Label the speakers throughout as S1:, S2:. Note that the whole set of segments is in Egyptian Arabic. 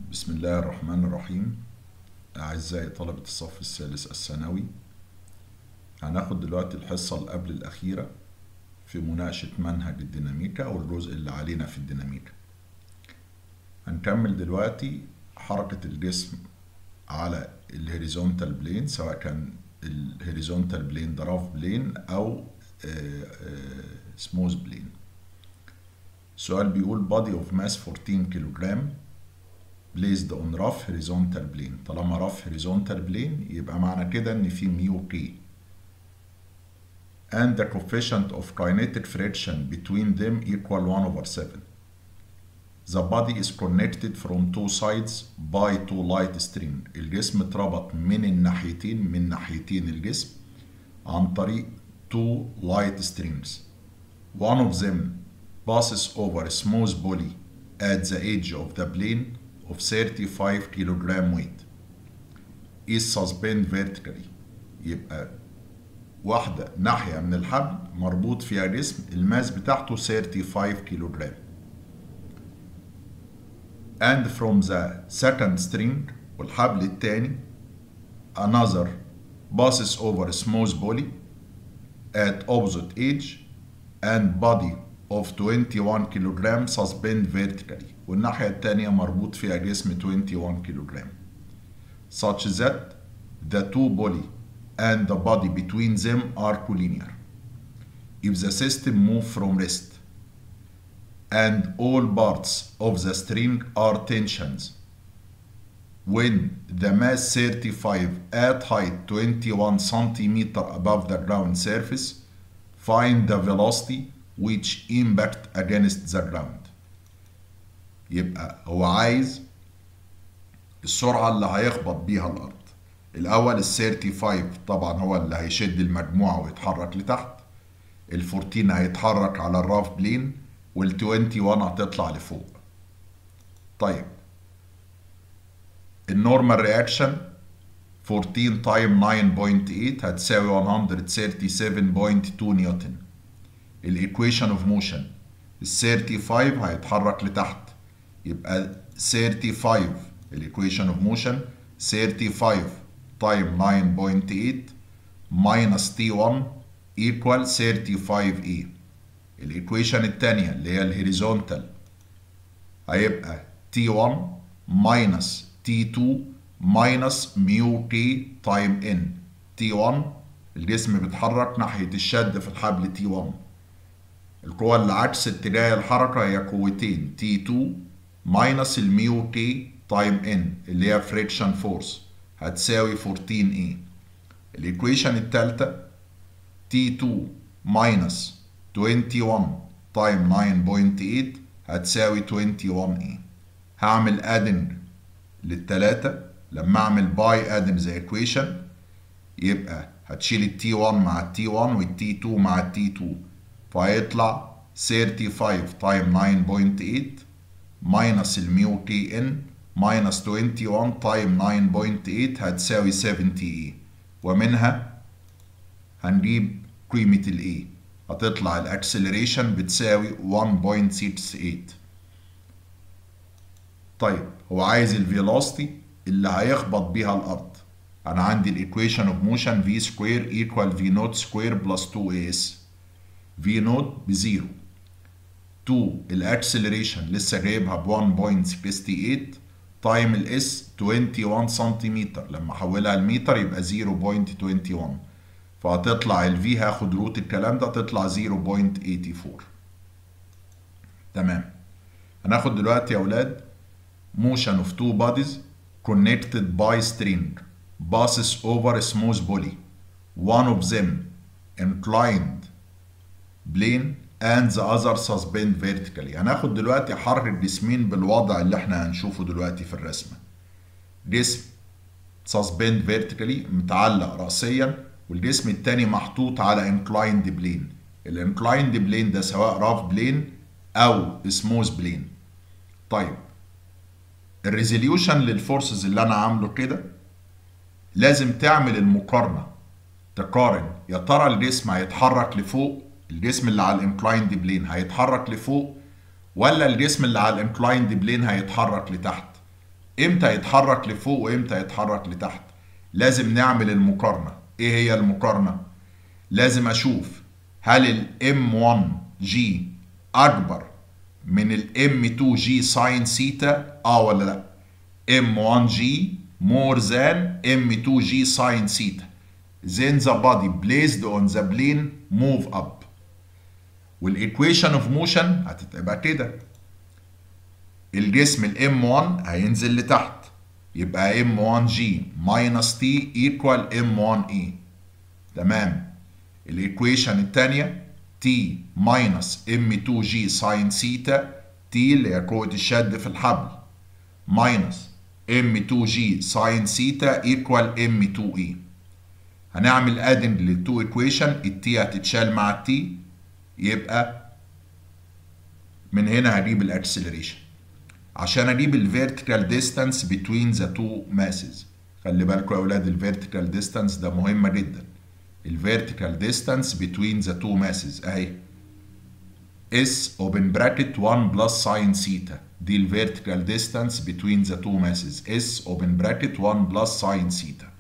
S1: بسم الله الرحمن الرحيم أعزائي طلبة الصف الثالث الثانوي هناخد دلوقتي الحصة اللي قبل الأخيرة في مناقشة منهج الديناميكا أو الجزء اللي علينا في الديناميكا هنكمل دلوقتي حركة الجسم على الهوريزونتال بلين سواء كان الهوريزونتال بلين ده راف بلين أو سموث بلين السؤال بيقول body of mass 14 كيلوغرام placed on rough horizontal plane طالما rough horizontal plane يبقى معنى كده ان في ميو كي and the coefficient of kinetic friction between them equal 1 over 7 the body is connected from two sides by two light string الجسم اتربط من الناحيتين من ناحيتين الجسم عن طريق two light strings one of them passes over a smooth body at the edge of the plane of 35 kilogram weight is suspended vertically يبقى واحدة ناحية من الحبل مربوط فيها جسم الماس بتاعته 35 كيلوغرام and from the second string والحبل التاني another passes over a smooth body at opposite edge and body of 21 كيلوغرام suspend vertically والناحية التانية مربوط فيها جسم 21 كيلوغرام such that the two body and the body between them are collinear if the system move from rest and all parts of the string are tensions when the mass 35 at height 21 centimeter above the ground surface find the velocity which impact against the ground يبقى هو عايز السرعة اللي هيخبط بيها الأرض الأول ال 35 طبعا هو اللي هيشد المجموعة ويتحرك لتحت ال 14 هيتحرك على الراف بلين وال 21 هتطلع لفوق طيب النورمال رياكشن 14 تايم 9.8 هتساوي 137.2 نيوتن الايكويشن اوف موشن ال 35 هيتحرك لتحت يبقى 35 الايكويشن اوف موشن 35 تايم 9.8 minus T1 equal 35A الايكويشن الثانية اللي هي الهوريزونتال هيبقى T1 minus T2 minus ميو K تايم N T1 الجسم بيتحرك ناحية الشد في الحبل T1 القوة اللي عكس اتجاه الحركة هي قوتين T2 minus الميو K تايم N اللي هي فريكشن فورس هتساوي 14A الايكويشن التالتة T2 minus 21 تايم 9.8 هتساوي 21A هعمل ادنج للتلاتة لما اعمل باي ادم زي ايكويشن يبقى هتشيل التي 1 مع التي 1 والتي 2 مع التي 2 فهيطلع 35 تايم 9.8 ماينس الميو كي ان ماينس 21 تايم 9.8 هتساوي 70 اي ومنها هنجيب قيمة الاي هتطلع الاكسلريشن بتساوي 1.68 طيب هو عايز الفيلوسيتي اللي هيخبط بيها الارض انا عندي الايكويشن اوف موشن في سكوير ايكوال في نوت سكوير بلس 2 اي اس في نوت بزيرو 2 الاكسلريشن لسه جايبها ب 1.68 تايم الاس 21 سنتيمتر لما احولها المتر يبقى 0.21 فهتطلع الفي هاخد روت الكلام ده تطلع 0.84 تمام هناخد دلوقتي يا اولاد motion of two bodies connected by string passes over a smooth body one of them inclined plane and the other suspend vertically هناخد دلوقتي حرك جسمين بالوضع اللي احنا هنشوفه دلوقتي في الرسمة جسم suspend vertically متعلق رأسيا والجسم التاني محطوط على inclined plane الانكلايند بلين ده سواء راف بلين او سموث بلين طيب الريزوليوشن للفورسز اللي انا عامله كده لازم تعمل المقارنة تقارن يا ترى الجسم هيتحرك لفوق الجسم اللي على الانكلايند بلين هيتحرك لفوق ولا الجسم اللي على الانكلايند بلين هيتحرك لتحت امتى يتحرك لفوق وامتى يتحرك لتحت لازم نعمل المقارنة ايه هي المقارنة لازم اشوف هل ال M1G اكبر من ال M2G ساين سيتا اه ولا لا M1G more than M2G ساين سيتا then the body placed on the plane move up والايكويشن اوف موشن هتبقى كده الجسم الام 1 هينزل لتحت يبقى ام 1 جي ماينس تي ايكوال ام 1 اي تمام الايكويشن الثانيه تي ماينس ام 2 جي ساين سيتا تي اللي هي قوه الشد في الحبل ماينس ام 2 جي ساين سيتا ايكوال ام 2 اي هنعمل ادنج للتو ايكويشن التي هتتشال مع التي يبقى من هنا هجيب الاكسلريشن عشان اجيب الفيرتيكال ديستانس بتوين ذا تو ماسز خلي بالكم يا اولاد الفيرتيكال ديستانس ده مهمه جدا الفيرتيكال ديستانس بتوين ذا تو ماسز اهي اس اوبن براكت 1 بلس ساين سيتا دي الفيرتيكال ديستانس بتوين ذا تو ماسز اس اوبن براكت 1 بلس ساين سيتا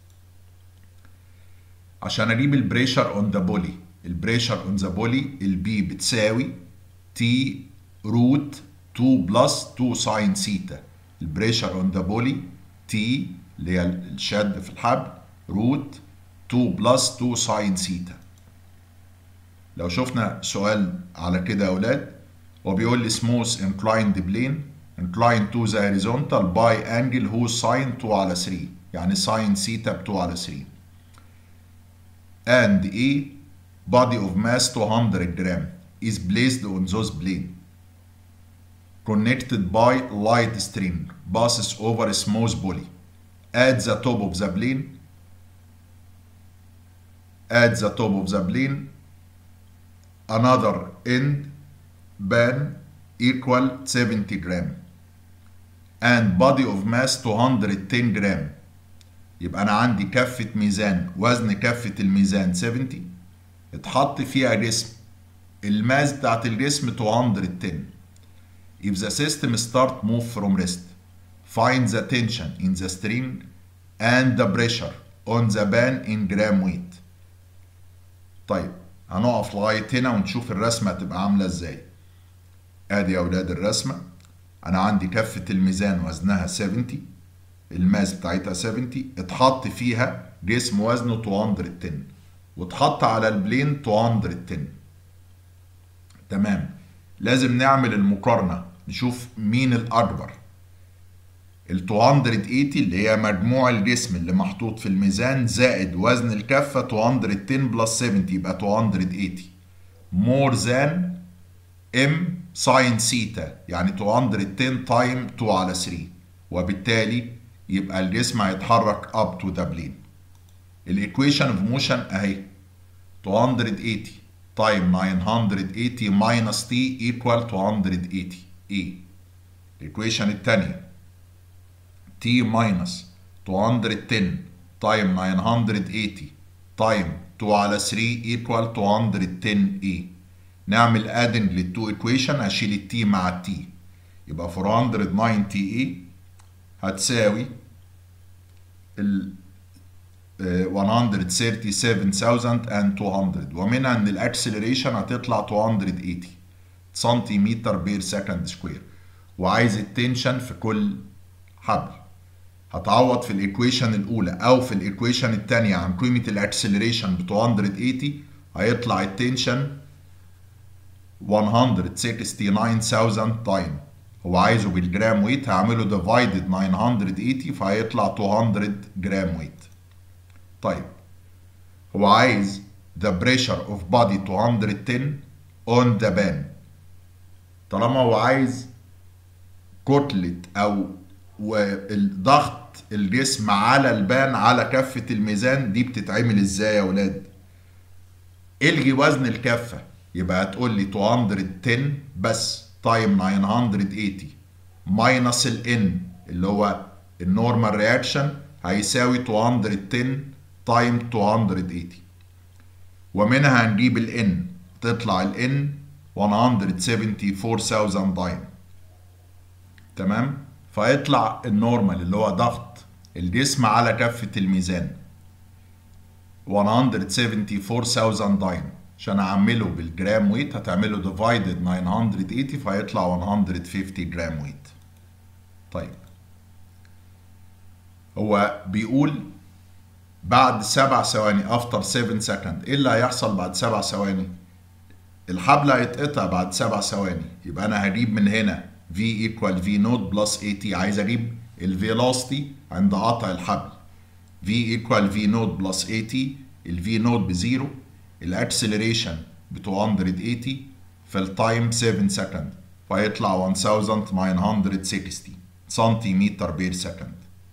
S1: عشان اجيب البريشر اون ذا بولي البريشر اون ذا بولي البي بتساوي تي روت 2 بلس 2 ساين سيتا البريشر اون ذا بولي تي اللي هي الشد في الحبل روت 2 بلس 2 ساين سيتا لو شفنا سؤال على كده يا اولاد هو بيقول لي سموث انكلايند بلين inclined to the horizontal by angle whose sine 2 على 3 يعني ساين سيتا ب 2 على 3 and a body of mass 200 gram is placed on those plane connected by light string passes over a smooth body at the top of the plane at the top of the plane another end band equal 70 gram and body of mass 210 gram يبقى انا عندي كفة ميزان وزن كفة الميزان 70 اتحط فيها جسم الماس بتاعت الجسم 210 if the system start move from rest find the tension in the string and the pressure on the band in gram weight طيب هنقف لغاية هنا ونشوف الرسمة هتبقى عاملة ازاي ادي يا اولاد الرسمة انا عندي كفة الميزان وزنها 70 الماس بتاعتها 70 اتحط فيها جسم وزنه 210 واتحط على البلين 210 تمام لازم نعمل المقارنة نشوف مين الأكبر ال 280 اللي هي مجموع الجسم اللي محطوط في الميزان زائد وزن الكفة 210 بلس 70 يبقى 280 more than m ساين سيتا يعني 210 تايم 2 على 3 وبالتالي يبقى الجسم هيتحرك up to the plane الايكويشن اوف موشن اهي 280 تايم 980 ماينس تي ايكوال 280 اي الايكويشن الثانيه تي ماينس 210 تايم 980 تايم 2 على 3 ايكوال 210 اي نعمل ادنج للتو ايكويشن اشيل التي مع التي يبقى 490 اي هتساوي ال 137200 ومنها ان الاكسلريشن هتطلع 280 سنتيمتر بير سكند سكوير وعايز التنشن في كل حبل هتعوض في الايكويشن الاولى او في الايكويشن الثانيه عن قيمه الاكسلريشن ب 280 هيطلع التنشن 169000 تايم هو عايزه بالجرام ويت هعمله ديفايدد 980 فهيطلع 200 جرام ويت طيب هو عايز the pressure of body 210 on the band طالما هو عايز كتلة أو الضغط الجسم على البان على كفة الميزان دي بتتعمل ازاي يا ولاد؟ الغي وزن الكفة يبقى هتقول لي 210 بس تايم 980 ماينس الان اللي هو النورمال رياكشن هيساوي 210 تايم 280 ومنها هنجيب الان تطلع الان 174000 دايم تمام فيطلع النورمال اللي هو ضغط الجسم على كفة الميزان 174,000 داين عشان اعمله بالجرام ويت هتعمله ديفايدد 980 فيطلع 150 جرام ويت طيب هو بيقول بعد سبع ثواني افتر 7 سكند ايه اللي هيحصل بعد سبع ثواني الحبل هيتقطع بعد سبع ثواني يبقى انا هجيب من هنا V equal V نوت بلس AT عايز اجيب الفيلوسيتي عند قطع الحبل V equal V نوت بلس AT ال V نوت بزيرو الاكسلريشن ب 280 في التايم 7 سكند فيطلع 1960 سنتيمتر بير سكند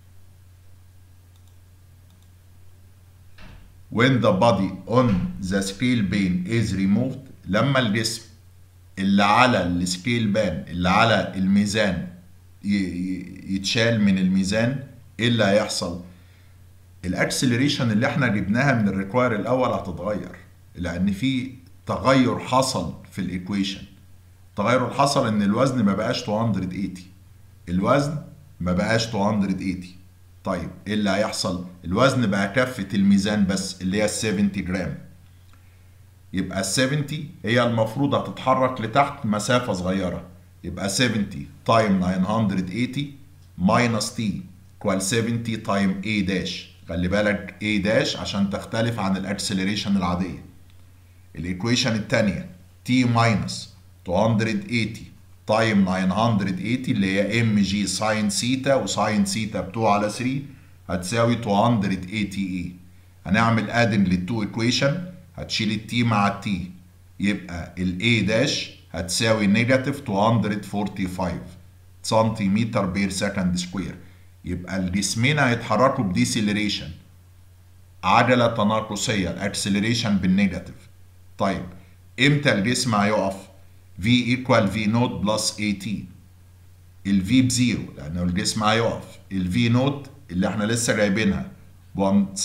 S1: when the body on the scale bane is removed لما الجسم اللي على السكيل بان اللي على الميزان يتشال من الميزان ايه اللي هيحصل الاكسلريشن اللي احنا جبناها من الريكواير الاول هتتغير لان في تغير حصل في الايكويشن التغير اللي حصل ان الوزن ما بقاش 280 الوزن ما بقاش 280 طيب ايه اللي هيحصل الوزن بقى كفة الميزان بس اللي هي ال 70 جرام يبقى ال 70 هي المفروض هتتحرك لتحت مسافة صغيرة يبقى 70 تايم 980 ماينس تي equal 70 تايم A داش خلي بالك A داش عشان تختلف عن الاكسلريشن العادية الايكويشن الثانية T ماينس 280 تايم 980 اللي هي ام جي ساين سيتا وساين سيتا ب 2 على 3 هتساوي 280 اي هنعمل ادن للتو ايكويشن هتشيل التي مع التي يبقى الاي داش هتساوي نيجاتيف 245 سنتيمتر بير سكند سكوير يبقى الجسمين هيتحركوا بديسيلريشن عجلة تناقصية الاكسلريشن بالنيجاتيف طيب امتى الجسم هيقف؟ V equal V نوت بلس AT ال V بزيرو لأنه الجسم هيقف ال V نوت اللي احنا لسه جايبينها ب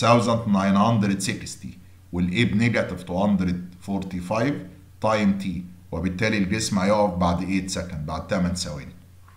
S1: 1960 وال A بنيجاتيف 245 تايم T وبالتالي الجسم هيقف بعد 8 سكند بعد 8 ثواني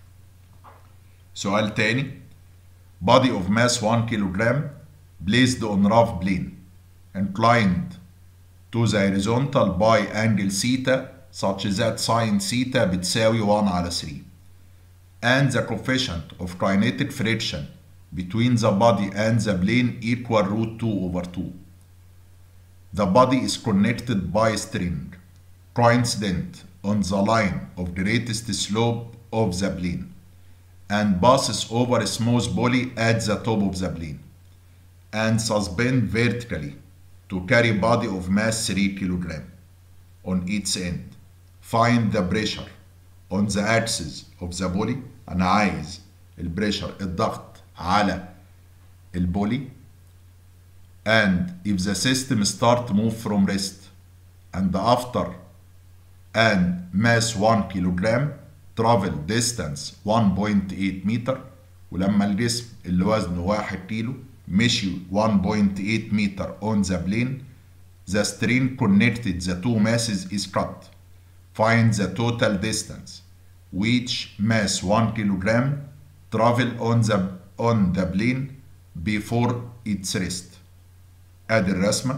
S1: سؤال تاني body of mass 1 kilogram placed on rough plane inclined to the horizontal by angle theta such that sin theta بتساوي 1 على 3 and the coefficient of kinetic friction between the body and the plane equal root 2 over 2. The body is connected by string coincident on the line of greatest slope of the plane and passes over a smooth poly at the top of the plane and suspend vertically to carry body of mass 3 kg on its end. Find the pressure on the axis of the body أنا عايز البريشر الضغط على البولي and if the system start move from rest and after and mass 1 kilogram travel distance 1.8 meter ولما الجسم اللي وزنه 1 كيلو مشي 1.8 meter on the plane the string connected the two masses is cut find the total distance which mass 1 kilogram travel on the on the plane before its rest ادي الرسمه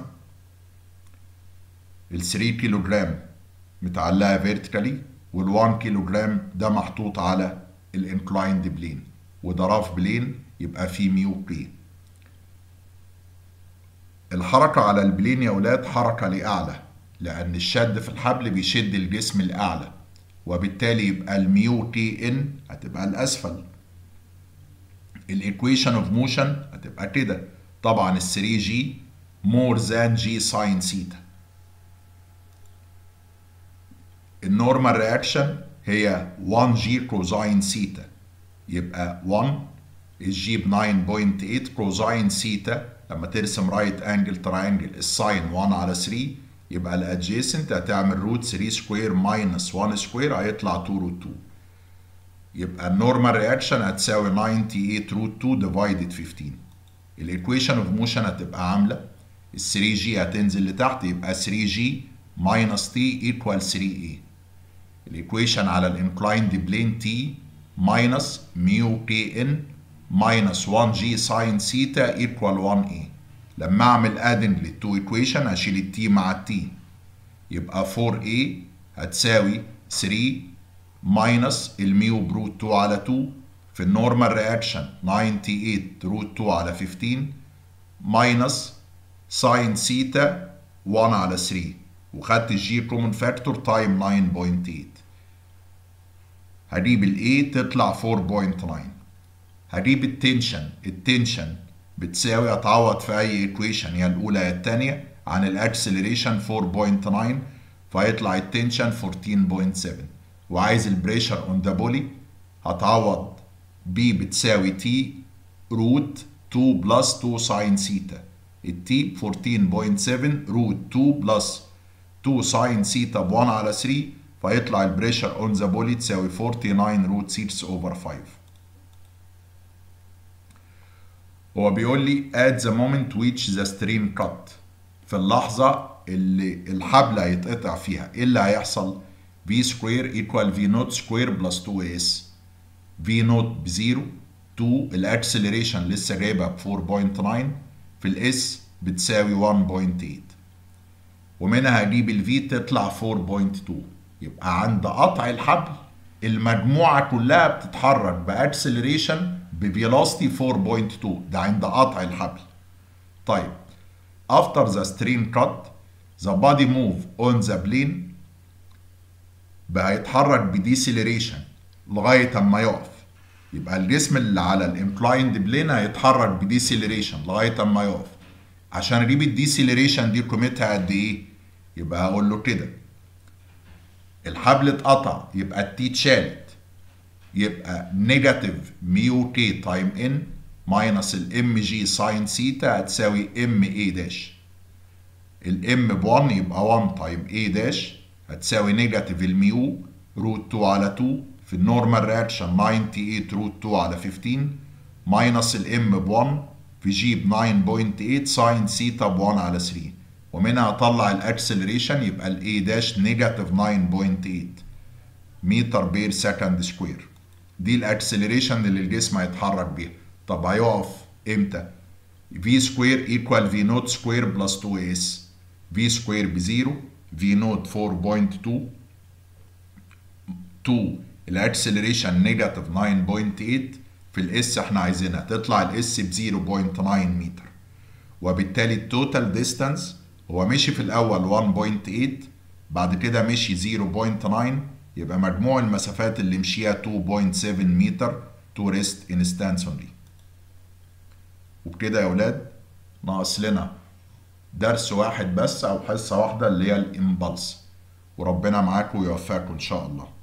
S1: ال 3 كيلو جرام متعلقه فيرتيكالي وال 1 كيلو جرام ده محطوط على الانكلايند بلين وده راف بلين يبقى فيه ميو بي الحركة على البلين يا ولاد حركة لأعلى لأن الشد في الحبل بيشد الجسم الأعلى وبالتالي يبقى الميو تي ان هتبقى الأسفل الايكويشن اوف موشن هتبقى كده طبعا ال 3 جي مور ذان جي ساين سيتا النورمال رياكشن هي 1 جي كوزاين سيتا يبقى 1 الجي ب 9.8 كوزاين سيتا لما ترسم رايت انجل تراينجل الساين 1 على 3 يبقى الادجيسنت هتعمل روت 3 سكوير ماينس 1 سكوير هيطلع 2 روت 2 يبقى النورمال رياكشن هتساوي 98 روت 2 ديفايدد 15 الايكويشن اوف موشن هتبقى عامله ال 3 جي هتنزل لتحت يبقى 3 جي ماينس تي ايكوال 3 اي الايكويشن على الانكلايند بلين تي minus ميو كي ان minus 1 جي ساين سيتا equal 1 a لما اعمل adding للتو equation هشيل التي مع التي يبقى 4a هتساوي 3 minus الميو بروت 2 على 2 في النورمال رياكشن 98 روت 2 على 15 minus ساين سيتا 1 على 3 وخدت الجي كومن فاكتور تايم 9.8 هجيب الاي تطلع 4.9 هجيب التنشن التنشن بتساوي اتعوض في اي ايكويشن يا الاولى يا الثانيه عن الاكسلريشن 4.9 فيطلع التنشن 14.7 وعايز البريشر اون ذا بولي هتعوض بي بتساوي تي روت 2 بلس 2 ساين سيتا التي 14.7 روت 2 بلس 2 ساين سيتا ب 1 على 3 فيطلع البريشر اون ذا بولي تساوي 49 روت 6 اوفر 5 هو بيقول لي at the moment which the stream cut في اللحظة اللي الحبل هيتقطع فيها ايه اللي هيحصل؟ v سكوير equal v نوت سكوير بلس 2 s v نوت بزيرو 2 الاكسلريشن لسه جايبها ب 4.9 في الاس بتساوي 1.8 ومنها هجيب الفي تطلع 4.2 يبقى عند قطع الحبل المجموعة كلها بتتحرك باكسلريشن بفيلوسيتي 4.2 ده عند قطع الحبل طيب after the stream cut the body move on the plane بقى يتحرك بديسيلريشن لغاية اما يقف يبقى الجسم اللي على الانكلايند بلين هيتحرك بديسيلريشن لغاية اما يقف عشان اجيب الديسيلريشن دي قيمتها قد ايه يبقى هقول له كده الحبل اتقطع يبقى التي اتشالت يبقى نيجاتيف ميو كي تايم ان ماينس الام جي ساين سيتا هتساوي ام اي داش الام ب 1 يبقى 1 تايم اي داش هتساوي نيجاتيف الميو روت 2 على 2 في النورمال رياكشن 98 روت 2 على 15 ماينس الام ب 1 في جي ب 9.8 ساين سيتا ب 1 على 3 ومنها اطلع الاكسلريشن يبقى الاي داش نيجاتيف 9.8 متر بير سكند سكوير دي الاكسلريشن اللي الجسم هيتحرك بيها طب هيقف امتى في سكوير ايكوال في نوت سكوير بلس 2 اس في سكوير بزيرو في نوت 4.2 2 الاكسلريشن نيجاتيف 9.8 في الاس احنا عايزينها تطلع الاس ب 0.9 متر وبالتالي التوتال ديستانس هو مشي في الاول 1.8 بعد كده مشي 0.9 يبقى مجموع المسافات اللي مشيها 2.7 متر تو ريست انستانسونلي وبكده يا ولاد ناقص لنا درس واحد بس او حصه واحده اللي هي الامبلس وربنا معاكم ويوفقكم ان شاء الله